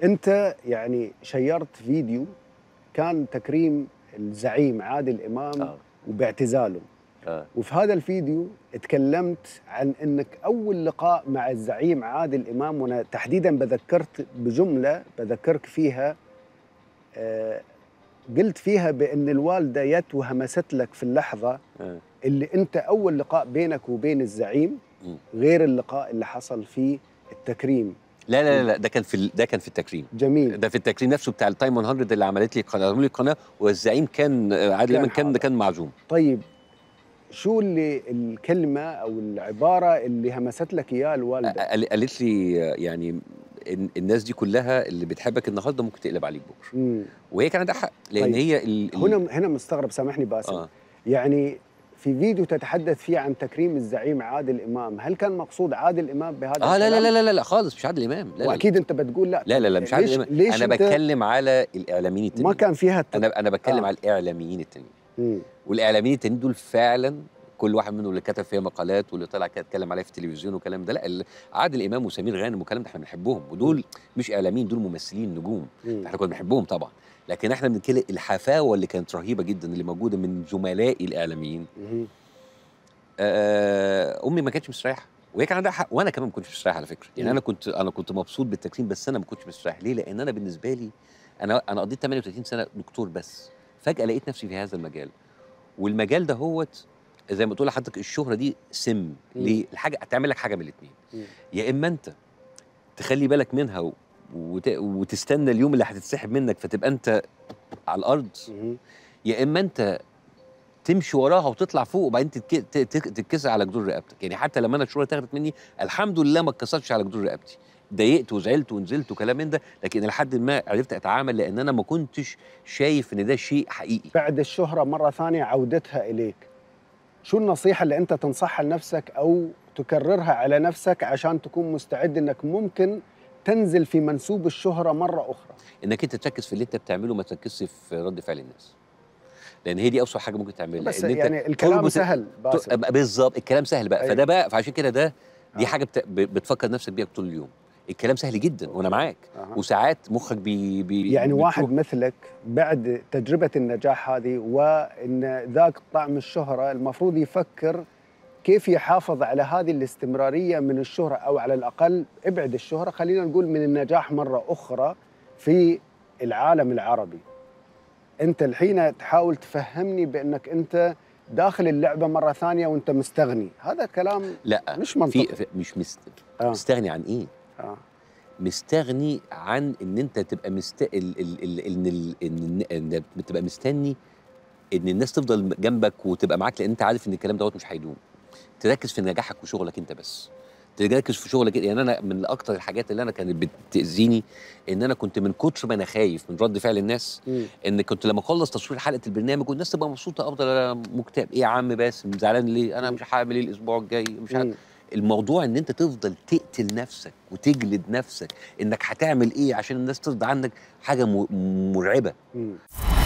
انت يعني شيرت فيديو كان تكريم الزعيم عادل امام اه وباعتزاله اه وفي هذا الفيديو تكلمت عن انك اول لقاء مع الزعيم عادل امام وانا تحديدا بذكرت بجمله بذكرك فيها آه قلت فيها بان الوالده يت وهمست لك في اللحظه آه. اللي انت اول لقاء بينك وبين الزعيم مم. غير اللقاء اللي حصل في التكريم لا لا لا ده كان في ال- ده كان في التكريم جميل ده في التكريم نفسه بتاع التايم 100 اللي عملت لي قناه عملوا لي قناه والزعيم كان آه، عادل كان امام كان حاضر. كان معزوم طيب شو اللي الكلمه او العباره اللي همست لك اياها الوالده قال- قالت لي آه، يعني إن- الناس دي كلها اللي بتحبك النهارده ممكن تقلب عليك بكره مم. وهي كان عندها حق لان طيب. هي ال... ال- هنا هنا مستغرب سامحني باسم اه يعني في فيديو تتحدث فيه عن تكريم الزعيم عادل امام هل كان مقصود عادل امام بهذا اه لا لا الكلام؟ لا لا لا خالص مش عادل امام لا لا واكيد انت بتقول لا لا لا لا مش عادل ليش امام ليش انا أنت بتكلم على الاعلاميين التانيين ما كان فيها الت... انا انا بتكلم آه. على الاعلاميين التانيين مم. والاعلاميين التانيين دول فعلا كل واحد منهم اللي كتب فيها مقالات واللي طلع كده اتكلم عليها في التلفزيون والكلام ده لا ال- عادل امام وسمير غانم والكلام ده احنا بنحبهم ودول مش اعلاميين دول ممثلين نجوم مم. احنا كنا بنحبهم طبعا لكن احنا بنتكلم الحفاوه اللي كانت رهيبه جدا اللي موجوده من زملائي الاعلاميين مم. آه، امي ما كانتش مستريحه وهي كان عندها حق وانا كمان ما كنتش مستريح على فكره يعني مم. انا كنت انا كنت مبسوط بالتكريم بس انا ما كنتش مستريح ليه لان انا بالنسبه لي انا انا قضيت 38 سنه دكتور بس فجاه لقيت نفسي في هذا المجال والمجال ده هوت زي ما تقول لحضرتك الشهره دي سم ليه الحاجه هتعمل لك حاجه من الاثنين مم. يا اما انت تخلي بالك منها و... وت... وتستنى اليوم اللي هتتسحب منك فتبقى انت على الارض مم. يا اما انت تمشي وراها وتطلع فوق وبعدين تتك... ت- ت- تتكسر على جدور رقبتك يعني حتى لما انا الشهره اتاخدت مني الحمد لله ما اتكسرتش على جدور رقبتي ضايقت وزعلت ونزلت وكلام من ده لكن لحد ما عرفت اتعامل لان انا ما كنتش شايف ان ده شيء حقيقي بعد الشهره مره ثانيه عودتها اليك شو النصيحه اللي انت تنصحها لنفسك او تكررها على نفسك عشان تكون مستعد انك ممكن تنزل في منسوب الشهره مره اخرى انك انت تركز في اللي انت بتعمله ما تركزش في رد فعل الناس لان هي دي اوسع حاجه ممكن تعملها بس إن أنت يعني الكلام تربط- سهل باسم ت- بالظبط الكلام سهل بقى أيوة. فده بقى فعشان كده ده دي آه. حاجه بت... ب- بتفكر نفسك بيها طول اليوم الكلام سهل جدا وانا معاك أها. وساعات مخك بي, بي يعني بتروح. واحد مثلك بعد تجربة النجاح هذه وإن ذاك طعم الشهرة المفروض يفكر كيف يحافظ على هذه الاستمرارية من الشهرة أو على الأقل ابعد الشهرة خلينا نقول من النجاح مرة أخرى في العالم العربي أنت الحين تحاول تفهمني بأنك أنت داخل اللعبة مرة ثانية وأنت مستغني هذا كلام لا مش في, منطقي في مش مست... آه. مستغني عن ايه آه. مستغني عن ان انت تبقى مست ال... ال... ال... ان ال... ان ان تبقى مستني ان الناس تفضل جنبك وتبقى معاك لان انت عارف ان الكلام دوت مش هيدوم تركز في نجاحك وشغلك انت بس تركز في شغلك يعني انا من اكتر الحاجات اللي انا كانت بتاذيني ان انا كنت من كتر ما انا خايف من رد فعل الناس مم. ان كنت لما اخلص تصوير حلقه البرنامج والناس تبقى مبسوطه افضل انا مكتئب ايه يا عم باسم زعلان ليه انا مش هعمل ايه الاسبوع الجاي مش عارف مم. الموضوع ان انت تفضل تقتل نفسك وتجلد نفسك انك هتعمل ايه عشان الناس ترضى عنك حاجه م- مرعبه مم.